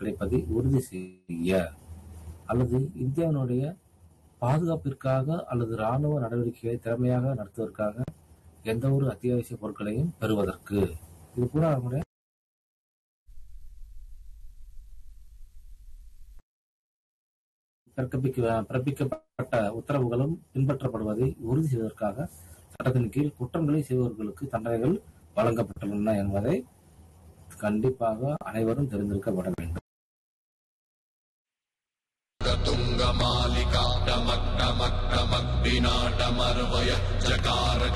கிடைப்பதை உறுதி செய்ய அல்லது இந்தியாவினுடைய பாதுகாப்பிற்காக அல்லது ராணுவ நடவடிக்கைகளை திறமையாக நடத்துவதற்காக எந்த ஒரு அத்தியாவசிய பொருட்களையும் பெறுவதற்கு இது பூரா நம்முடைய பிறப்பிக்க பிறப்பிக்கப்பட்ட உத்தரவுகளும் பின்பற்றப்படுவதை உறுதி செய்வதற்காக சட்டத்தின் கீழ் குற்றங்களை செய்பவர்களுக்கு தண்டனைகள் வழங்கப்பட்டுள்ளன என்பதை கண்டிப்பாக அனைவரும் தெரிந்திருக்கப்பட வேண்டும் तुङ्गमालिका टमक् टमक् टमक् विनाटमर्वय चकार